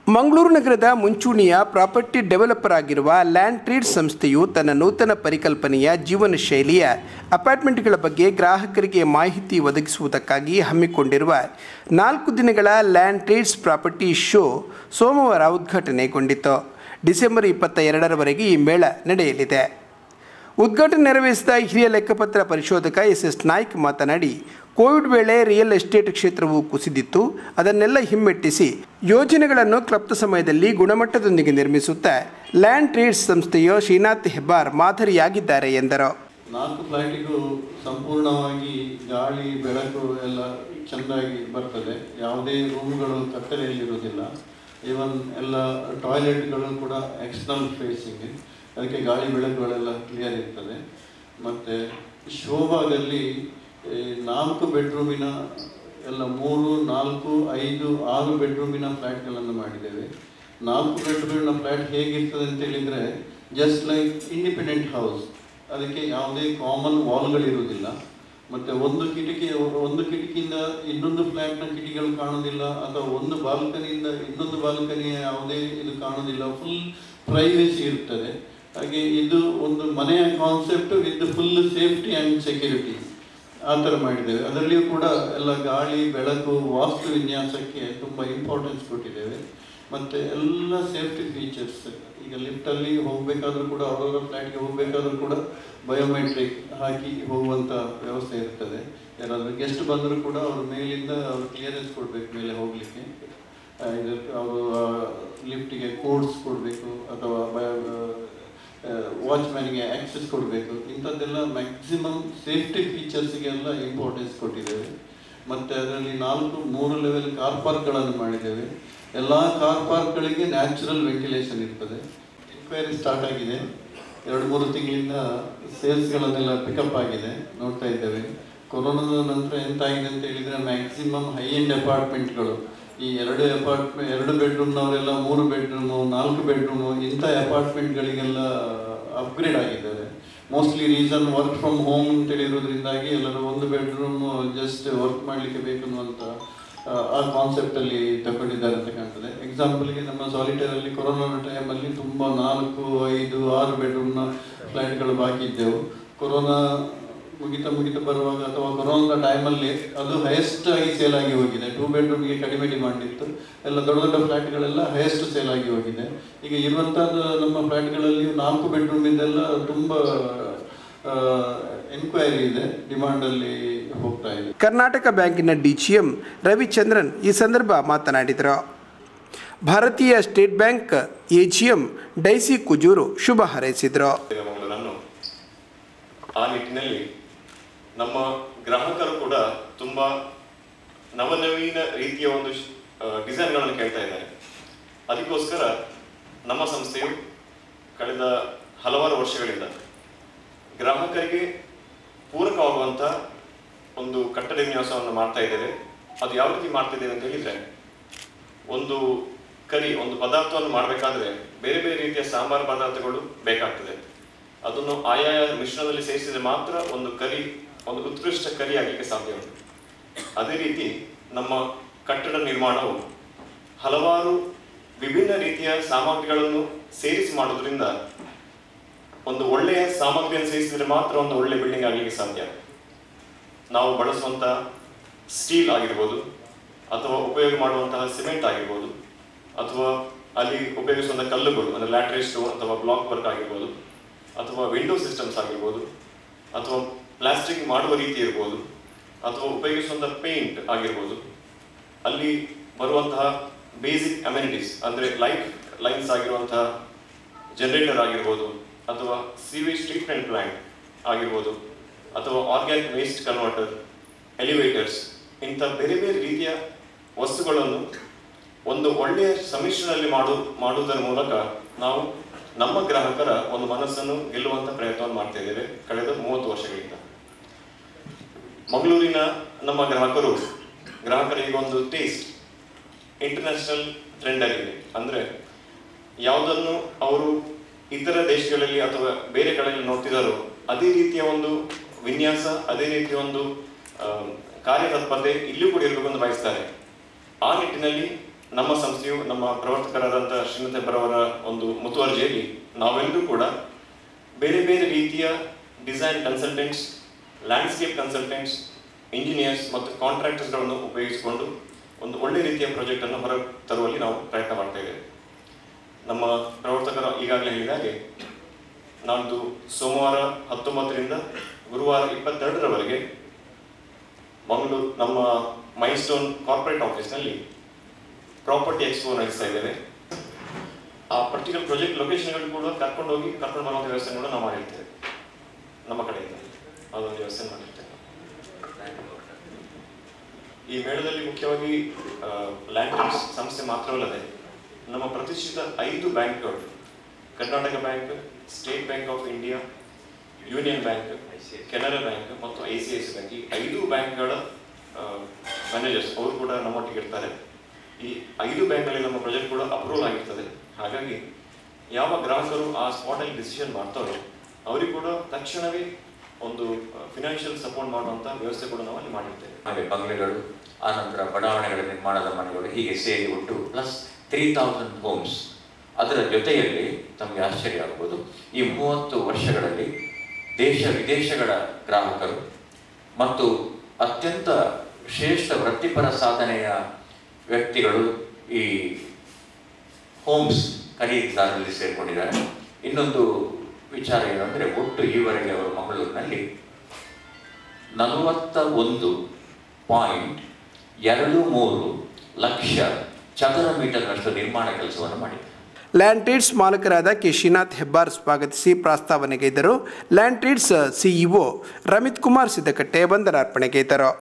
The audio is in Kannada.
ಮಂಗಳೂರು ನಗರದ ಮುಂಚೂಣಿಯ ಪ್ರಾಪರ್ಟಿ ಡೆವಲಪರ್ ಆಗಿರುವ ಲ್ಯಾಂಡ್ ಟ್ರೀಡ್ ಸಂಸ್ಥೆಯು ತನ್ನ ನೂತನ ಪರಿಕಲ್ಪನೆಯ ಜೀವನ ಶೈಲಿಯ ಅಪಾರ್ಟ್ಮೆಂಟ್ಗಳ ಬಗ್ಗೆ ಗ್ರಾಹಕರಿಗೆ ಮಾಹಿತಿ ಒದಗಿಸುವುದಕ್ಕಾಗಿ ಹಮ್ಮಿಕೊಂಡಿರುವ ನಾಲ್ಕು ದಿನಗಳ ಲ್ಯಾಂಡ್ ಟ್ರೀಡ್ಸ್ ಪ್ರಾಪರ್ಟಿ ಶೋ ಸೋಮವಾರ ಉದ್ಘಾಟನೆಗೊಂಡಿತು ಡಿಸೆಂಬರ್ ಇಪ್ಪತ್ತ ಎರಡರವರೆಗೆ ಈ ಮೇಳ ನಡೆಯಲಿದೆ ಉದ್ಘಾಟನೆ ನೆರವೇರಿಸಿದ ಹಿರಿಯ ಲೆಕ್ಕಪತ್ರ ಪರಿಶೋಧಕ ಎಸ್ ಎಸ್ ನಾಯ್ಕ್ ಮಾತನಾಡಿ ಕೋವಿಡ್ ವೇಳೆ ರಿಯಲ್ ಎಸ್ಟೇಟ್ ಕ್ಷೇತ್ರವು ಕುಸಿದಿತ್ತು ಅದನ್ನೆಲ್ಲ ಹಿಮ್ಮೆಟ್ಟಿಸಿ ಯೋಜನೆಗಳನ್ನು ಕ್ಲಪ್ತ ಸಮಯದಲ್ಲಿ ಗುಣಮಟ್ಟದೊಂದಿಗೆ ನಿರ್ಮಿಸುತ್ತಾ ಲ್ಯಾಂಡ್ ಟ್ರೇಡ್ಸ್ ಸಂಸ್ಥೆಯ ಶ್ರೀನಾಥ್ ಹೆಬ್ಬಾರ್ ಮಾದರಿಯಾಗಿದ್ದಾರೆ ಎಂದರು ನಾಲ್ಕು ಫ್ಲೈಟಿಗೂ ಸಂಪೂರ್ಣವಾಗಿ ಗಾಳಿ ಬೆಳಕು ಎಲ್ಲ ಚೆಂದಾಗಿ ಬರ್ತದೆ ಯಾವುದೇ ರೂಮ್ಗಳು ಕತ್ತಲೆಯಲ್ಲಿರುವುದಿಲ್ಲ ಈವನ್ ಎಲ್ಲ ಟಾಯ್ಲೆಟ್ಗಳು ಕೂಡ ಎಕ್ಸ್ಟರ್ನಲ್ ಫೇಸಿಂಗ್ ಅದಕ್ಕೆ ಗಾಳಿ ಬೆಳಕುಗಳೆಲ್ಲ ಕ್ಲಿಯರ್ ಇರ್ತದೆ ಮತ್ತು ಶೋಭಾದಲ್ಲಿ ಈ ನಾಲ್ಕು ಬೆಡ್ರೂಮಿನ ಎಲ್ಲ ಮೂರು ನಾಲ್ಕು ಐದು ಆರು ಬೆಡ್ರೂಮಿನ ಫ್ಲ್ಯಾಟ್ಗಳನ್ನು ಮಾಡಿದ್ದೇವೆ ನಾಲ್ಕು ಬೆಡ್ರೂಮಿನ ಫ್ಲ್ಯಾಟ್ ಹೇಗಿರ್ತದೆ ಅಂತ ಹೇಳಿದರೆ ಜಸ್ಟ್ ಲೈಕ್ ಇಂಡಿಪೆಂಡೆಂಟ್ ಹೌಸ್ ಅದಕ್ಕೆ ಯಾವುದೇ ಕಾಮನ್ ವಾಲ್ಗಳಿರುವುದಿಲ್ಲ ಮತ್ತು ಒಂದು ಕಿಟಕಿ ಒಂದು ಕಿಟಕಿಯಿಂದ ಇನ್ನೊಂದು ಫ್ಲ್ಯಾಟ್ನ ಕಿಟಕಿಗಳು ಕಾಣೋದಿಲ್ಲ ಅಥವಾ ಒಂದು ಬಾಲ್ಕನಿಯಿಂದ ಇನ್ನೊಂದು ಬಾಲ್ಕನಿಯ ಯಾವುದೇ ಇದು ಕಾಣೋದಿಲ್ಲ ಫುಲ್ ಪ್ರೈವೇಸಿ ಇರ್ತದೆ ಹಾಗೆ ಇದು ಒಂದು ಮನೆಯ concept with full safety and security ಆ ಥರ ಮಾಡಿದ್ದೇವೆ ಅದರಲ್ಲಿಯೂ ಕೂಡ ಎಲ್ಲ ಗಾಳಿ ಬೆಳಕು ವಾಸ್ತು ವಿನ್ಯಾಸಕ್ಕೆ ತುಂಬ ಇಂಪಾರ್ಟೆನ್ಸ್ ಕೊಟ್ಟಿದ್ದೇವೆ ಮತ್ತು ಎಲ್ಲ ಸೇಫ್ಟಿ ಫೀಚರ್ಸ್ ಈಗ ಲಿಫ್ಟಲ್ಲಿ ಹೋಗಬೇಕಾದ್ರೂ ಕೂಡ ಅವರವರ ಫ್ಲ್ಯಾಟ್ಗೆ ಹೋಗಬೇಕಾದ್ರೂ ಕೂಡ ಬಯೋಮೆಟ್ರಿಕ್ ಹಾಕಿ ಹೋಗುವಂಥ ವ್ಯವಸ್ಥೆ ಇರ್ತದೆ ಯಾರಾದರೂ ಗೆಸ್ಟ್ ಬಂದರೂ ಕೂಡ ಅವ್ರ ಮೇಲಿಂದ ಅವರು ಕ್ಲಿಯರೆನ್ಸ್ ಕೊಡಬೇಕು ಮೇಲೆ ಹೋಗಲಿಕ್ಕೆ ಇದಕ್ಕೆ ಅವರು ಲಿಫ್ಟಿಗೆ ಕೋಡ್ಸ್ ಕೊಡಬೇಕು ಅಥವಾ ಬಯೋ ವಾಚ್ಮ್ಯಾನ್ಗೆ ಆಕ್ಸೆಸ್ ಕೊಡಬೇಕು ಇಂಥದ್ದೆಲ್ಲ ಮ್ಯಾಕ್ಸಿಮಮ್ ಸೇಫ್ಟಿ ಫೀಚರ್ಸ್ಗೆಲ್ಲ ಇಂಪಾರ್ಟೆನ್ಸ್ ಕೊಟ್ಟಿದ್ದೇವೆ ಮತ್ತು ಅದರಲ್ಲಿ ನಾಲ್ಕು ಮೂರು ಲೆವೆಲ್ ಕಾರ್ ಪಾರ್ಕ್ಗಳನ್ನು ಮಾಡಿದ್ದೇವೆ ಎಲ್ಲ ಕಾರ್ ಪಾರ್ಕ್ಗಳಿಗೆ ನ್ಯಾಚುರಲ್ ವೆಂಟಿಲೇಷನ್ ಇರ್ತದೆ ಎನ್ಕ್ವೈರಿ ಸ್ಟಾರ್ಟ್ ಆಗಿದೆ ಎರಡು ಮೂರು ತಿಂಗಳಿಂದ ಸೇಲ್ಸ್ಗಳನ್ನೆಲ್ಲ ಪಿಕಪ್ ಆಗಿದೆ ನೋಡ್ತಾ ಇದ್ದೇವೆ ಕೊರೋನಾದ ನಂತರ ಎಂತಾಗಿದೆ ಅಂತ ಹೇಳಿದರೆ ಮ್ಯಾಕ್ಸಿಮಮ್ ಹೈ ಎಂಡ್ ಅಪಾರ್ಟ್ಮೆಂಟ್ಗಳು ಈ ಎರಡು ಅಪಾರ್ಟ್ಮೆಂಟ್ ಎರಡು ಬೆಡ್ರೂಮ್ನವರೆಲ್ಲ ಮೂರು ಬೆಡ್ರೂಮು ನಾಲ್ಕು ಬೆಡ್ರೂಮು ಇಂಥ ಅಪಾರ್ಟ್ಮೆಂಟ್ಗಳಿಗೆಲ್ಲ ಅಪ್ಗ್ರೇಡ್ ಆಗಿದ್ದಾರೆ mostly reason work from home ಅಂತೇಳಿ ಇರೋದ್ರಿಂದಾಗಿ ಎಲ್ಲರೂ ಒಂದು ಬೆಡ್ರೂಮ್ ಜಸ್ಟ್ ವರ್ಕ್ ಮಾಡಲಿಕ್ಕೆ ಬೇಕು ಅನ್ನುವಂಥ ಆ ಕಾನ್ಸೆಪ್ಟಲ್ಲಿ ತಗೊಂಡಿದ್ದಾರೆ ಅಂತ ಕಾಣ್ತದೆ ಎಕ್ಸಾಂಪಲ್ಗೆ ನಮ್ಮ ಸಾಲಿಟೇರಲ್ಲಿ ಕೊರೋನಾ ಟೈಮಲ್ಲಿ ತುಂಬ ನಾಲ್ಕು ಐದು ಆರು ಬೆಡ್ರೂಮ್ನ ಫ್ಲ್ಯಾಟ್ಗಳು ಬಾಕಿ ಇದ್ದೆವು ಕೊರೋನಾ ಮುಗಿತಾ ಮುಗಿತಾ ಬರುವಾಗ ಅಥವಾ ಕೊರೋನಾ ಟೈಮಲ್ಲಿ ಅದು ಹೈಯೆಸ್ಟ್ ಆಗಿ ಸೇಲ್ ಆಗಿ ಹೋಗಿದೆ ಟೂ ಬೆಡ್ರೂಮ್ಗೆ ಕಡಿಮೆ ಡಿಮಾಂಡ್ ಇತ್ತು ಎಲ್ಲ ದೊಡ್ಡ ದೊಡ್ಡ ಫ್ಲ್ಯಾಟ್ಗಳೆಲ್ಲ ಹೈಯೆಸ್ಟ್ ಸೇಲ್ ಆಗಿ ಹೋಗಿದೆ ಈಗ ಇರುವಂಥದ್ದು ನಮ್ಮ ಫ್ಲ್ಯಾಟ್ಗಳಲ್ಲಿ ನಾಲ್ಕು ಬೆಡ್ರೂಮ್ ಇದೆಲ್ಲ ತುಂಬ ಎನ್ಕ್ವೈರಿ ಇದೆ ಡಿಮಾಂಡಲ್ಲಿ ಹೋಗ್ತಾ ಇದೆ ಕರ್ನಾಟಕ ಬ್ಯಾಂಕಿನ ಡಿಜಿಎಂ ರವಿಚಂದ್ರನ್ ಈ ಸಂದರ್ಭ ಮಾತನಾಡಿದರು ಭಾರತೀಯ State Bank AGM Daisy Kujur ಶುಭ ಹಾರೈಸಿದರು ಮಂಗಳೂರನ್ನು ಆ ನಿಟ್ಟಿನಲ್ಲಿ ನಮ್ಮ ಗ್ರಾಹಕರು ಕೂಡ ತುಂಬ ನವನವೀನ ರೀತಿಯ ಒಂದು ಡಿಸೈನ್ಗಳನ್ನು ಕೇಳ್ತಾ ಇದ್ದಾರೆ ಅದಕ್ಕೋಸ್ಕರ ನಮ್ಮ ಸಂಸ್ಥೆಯು ಕಳೆದ ಹಲವಾರು ವರ್ಷಗಳಿಂದ ಗ್ರಾಹಕರಿಗೆ ಪೂರಕವಾಗುವಂಥ ಒಂದು ಕಟ್ಟಡ ವಿನ್ಯಾಸವನ್ನು ಮಾಡ್ತಾ ಇದ್ದೇವೆ ಅದು ಯಾವ ರೀತಿ ಮಾಡ್ತಿದ್ದೇವೆ ಅಂತ ಹೇಳಿದರೆ ಒಂದು ಕರಿ ಒಂದು ಪದಾರ್ಥವನ್ನು ಮಾಡಬೇಕಾದ್ರೆ ಬೇರೆ ಬೇರೆ ರೀತಿಯ ಸಾಂಬಾರು ಪದಾರ್ಥಗಳು ಬೇಕಾಗ್ತದೆ ಅದನ್ನು ಆಯಾಯ ಮಿಶ್ರಣದಲ್ಲಿ ಸೇರಿಸಿದ್ರೆ ಮಾತ್ರ ಒಂದು ಕರಿ ಒಂದು ಉತ್ಕೃಷ್ಟ ಕರಿ ಆಗಲಿಕ್ಕೆ ಸಾಧ್ಯ ಉಂಟು ಅದೇ ರೀತಿ ನಮ್ಮ ಕಟ್ಟಡ ನಿರ್ಮಾಣವು ಹಲವಾರು ವಿಭಿನ್ನ ರೀತಿಯ ಸಾಮಗ್ರಿಗಳನ್ನು ಸೇರಿಸಿ ಮಾಡೋದ್ರಿಂದ ಒಂದು ಒಳ್ಳೆಯ ಸಾಮಗ್ರಿಯನ್ನು ಸೇರಿಸಿದ್ರೆ ಮಾತ್ರ ಒಂದು ಒಳ್ಳೆ ಬಿಲ್ಡಿಂಗ್ ಆಗಲಿಕ್ಕೆ ಸಾಧ್ಯ ನಾವು ಬಳಸುವಂಥ ಸ್ಟೀಲ್ ಆಗಿರ್ಬೋದು ಅಥವಾ ಉಪಯೋಗ ಮಾಡುವಂತಹ ಸಿಮೆಂಟ್ ಆಗಿರ್ಬೋದು ಅಥವಾ ಅಲ್ಲಿ ಉಪಯೋಗಿಸುವಂಥ ಕಲ್ಲುಗಳು ಅಂದರೆ ಲ್ಯಾಟ್ರೇಸ್ ಅಥವಾ ಬ್ಲಾಕ್ ವರ್ಕ್ ಆಗಿರ್ಬೋದು ಅಥವಾ ವಿಂಡೋ ಸಿಸ್ಟಮ್ಸ್ ಆಗಿರ್ಬೋದು ಅಥವಾ ಪ್ಲಾಸ್ಟಿಕ್ ಮಾಡುವ ರೀತಿ ಇರ್ಬೋದು ಅಥವಾ ಉಪಯೋಗಿಸುವಂಥ ಪೇಂಟ್ ಆಗಿರ್ಬೋದು ಅಲ್ಲಿ ಬರುವಂತಹ ಬೇಸಿಕ್ ಅಮ್ಯುನಿಟೀಸ್ ಅಂದರೆ ಲೈಫ್ ಲೈನ್ಸ್ ಆಗಿರುವಂತಹ ಜನರೇಟರ್ ಆಗಿರ್ಬೋದು ಅಥವಾ ಸಿವೇಜ್ ಟ್ರೀಟ್ಮೆಂಟ್ ಪ್ಲಾಂಟ್ ಆಗಿರ್ಬೋದು ಅಥವಾ ಆರ್ಗ್ಯಾನಿಕ್ ವೇಸ್ಟ್ ಕನ್ವರ್ಟರ್ ಎಲಿವೇಟರ್ಸ್ ಇಂಥ ಬೇರೆ ಬೇರೆ ರೀತಿಯ ವಸ್ತುಗಳನ್ನು ಒಂದು ಒಳ್ಳೆಯ ಸಮ್ಮಿಶ್ರಣದಲ್ಲಿ ಮಾಡು ಮಾಡುವುದರ ಮೂಲಕ ನಾವು ನಮ್ಮ ಗ್ರಾಹಕರ ಒಂದು ಮನಸ್ಸನ್ನು ಗೆಲ್ಲುವಂಥ ಪ್ರಯತ್ನವನ್ನು ಮಾಡ್ತಾ ಇದ್ದೇವೆ ಕಳೆದ ಮೂವತ್ತು ವರ್ಷಗಳಿಂದ ಮಂಗಳೂರಿನ ನಮ್ಮ ಗ್ರಾಹಕರು ಗ್ರಾಹಕರ ಈಗ ಒಂದು ಟೇಸ್ಟ್ ಇಂಟರ್ನ್ಯಾಷನಲ್ ಟ್ರೆಂಡ್ ಆಗಿದೆ ಅಂದರೆ ಯಾವುದನ್ನು ಅವರು ಇತರ ದೇಶಗಳಲ್ಲಿ ಅಥವಾ ಬೇರೆ ಕಡೆಯಲ್ಲಿ ನೋಡ್ತಿದ್ದಾರೋ ಅದೇ ರೀತಿಯ ಒಂದು ವಿನ್ಯಾಸ ಅದೇ ರೀತಿಯ ಒಂದು ಕಾರ್ಯತತ್ಪರತೆ ಇಲ್ಲೂ ಕೂಡ ಇರಬೇಕು ಅಂತ ಬಯಸ್ತಾರೆ ಆ ನಿಟ್ಟಿನಲ್ಲಿ ನಮ್ಮ ಸಂಸ್ಥೆಯು ನಮ್ಮ ಪ್ರವರ್ತಕರಾದಂಥ ಶ್ರೀಮತಿ ಬರವರ ಒಂದು ಮುತುವರ್ಜಿಯಲ್ಲಿ ನಾವೆಲ್ಲರೂ ಕೂಡ ಬೇರೆ ಬೇರೆ ರೀತಿಯ design consultants landscape consultants engineers ಮತ್ತು ಕಾಂಟ್ರಾಕ್ಟರ್ಸ್ಗಳನ್ನು ಉಪಯೋಗಿಸಿಕೊಂಡು ಒಂದು ಒಳ್ಳೆ ರೀತಿಯ ಪ್ರಾಜೆಕ್ಟನ್ನು ಹೊರ ತರುವಲ್ಲಿ ನಾವು ಪ್ರಯತ್ನ ಮಾಡ್ತಾ ಇದ್ದೇವೆ ನಮ್ಮ ಪ್ರವರ್ತಕರು ಈಗಾಗಲೇ ಹೇಳಿದ ಹಾಗೆ ನಾಡ್ದು ಸೋಮವಾರ ಹತ್ತೊಂಬತ್ತರಿಂದ ಗುರುವಾರ ಇಪ್ಪತ್ತೆರಡರವರೆಗೆ ಮಂಗಳೂರು ನಮ್ಮ ಮೈಸ್ಟೋನ್ ಕಾರ್ಪೊರೇಟ್ ಆಫೀಸ್ನಲ್ಲಿ ಪ್ರಾಪರ್ಟಿ ಎಕ್ಸ್ಪೋ ನಡೆಸ್ತಾ ಇದ್ದೇವೆ ಆ ಪರ್ಟಿಕ್ಯುಲರ್ ಪ್ರಾಜೆಕ್ಟ್ ಲೊಕೇಶನ್ಗಳು ಕೂಡ ಕರ್ಕೊಂಡು ಹೋಗಿ ಕರ್ಕೊಂಡು ಬರುವಂಥ ವ್ಯವಸ್ಥೆ ಕೂಡ ನಾವು ಮಾಡಿರ್ತೇವೆ ನಮ್ಮ ಕಡೆಯಿಂದ ಅದೊಂದು ವ್ಯವಸ್ಥೆ ಮಾಡಿರ್ತೇವೆ ಈ ಮೇಳದಲ್ಲಿ ಮುಖ್ಯವಾಗಿ ಲ್ಯಾಂಡ್ ಸಂಸ್ಥೆ ಮಾತ್ರವಲ್ಲದೆ ನಮ್ಮ ಪ್ರತಿಷ್ಠಿತ ಐದು ಬ್ಯಾಂಕ್ಗಳು Karnataka bank State Bank of India Union Bank Canara bank ಮತ್ತು I C I C bank ಈ ಐದು ಬ್ಯಾಂಕ್ಗಳ ಮ್ಯಾನೇಜರ್ಸ್ ಅವರು ಕೂಡ ನಮ್ಮೊಟ್ಟಿಗೆ ಇರ್ತಾರೆ ಈ ಐದು ಬ್ಯಾಂಕಲ್ಲಿ ನಮ್ಮ ಪ್ರಾಜೆಕ್ಟ್ ಕೂಡ ಅಪ್ರೂವಲ್ ಆಗಿರ್ತದೆ ಹಾಗಾಗಿ ಯಾವ ಗ್ರಾಹಕರು ಆ ಸ್ಪಾಟಲ್ಲಿ ಡಿಸಿಷನ್ ಮಾಡ್ತಾರೋ ಅವರಿಗೆ ಕೂಡ ತಕ್ಷಣವೇ ಒಂದು ಫಿನಾನ್ಷಿಯಲ್ ಸಪೋರ್ಟ್ ಮಾಡುವಂಥ ವ್ಯವಸ್ಥೆ ಕೂಡ ನಾವು ಅಲ್ಲಿ ಮಾಡಿರ್ತೇವೆ ಹಾಗೆ ಬಂಗ್ಲೆಗಳು ಆನಂತರ ಬಡಾವಣೆಗಳ ನಿರ್ಮಾಣದ ಮನೆಗಳು ಹೀಗೆ ಸೇರಿ ಒಟ್ಟು ಪ್ಲಸ್ ತ್ರೀ ತೌಸಂಡ್ ಹೋಮ್ಸ್ ಅದರ ಜೊತೆಯಲ್ಲಿ ತಮಗೆ ಆಶ್ಚರ್ಯ ಆಗ್ಬೋದು ಈ ಮೂವತ್ತು ವರ್ಷಗಳಲ್ಲಿ ದೇಶ ವಿದೇಶಗಳ ಗ್ರಾಹಕರು ಮತ್ತು ಅತ್ಯಂತ ಶ್ರೇಷ್ಠ ವೃತ್ತಿಪರ ಸಾಧನೆಯ ವ್ಯಕ್ತಿಗಳು ಈ ಹೋಮ್ಸ್ ಖರೀದಿದಾರರಲ್ಲಿ ಸೇರಿಕೊಂಡಿದ್ದಾರೆ ಇನ್ನೊಂದು ವಿಚಾರ ಏನಂದರೆ ಒಟ್ಟು ಈವರೆಗೆ ಅವರು ಮಂಗಳೂರಿನಲ್ಲಿ ನಲವತ್ತ ಒಂದು ಪಾಯಿಂಟ್ ಎರಡು ಮೂರು ಲಕ್ಷ ಚದರ ಮೀಟರ್ನಷ್ಟು ನಿರ್ಮಾಣ ಕೆಲಸವನ್ನು ಮಾಡಿದ್ದಾರೆ ಲ್ಯಾಂಡ್ ಟ್ರೀಡ್ಸ್ ಮಾಲಕರಾದ ಕೆ ಶ್ರೀನಾಥ್ ಹೆಬ್ಬಾರ್ ಸ್ವಾಗತಿಸಿ ಪ್ರಾಸ್ತಾವನೆಗೈದರು land trades CEO Ramit Kumar Siddakatte ವಂದನಾರ್ಪಣೆಗೈದರು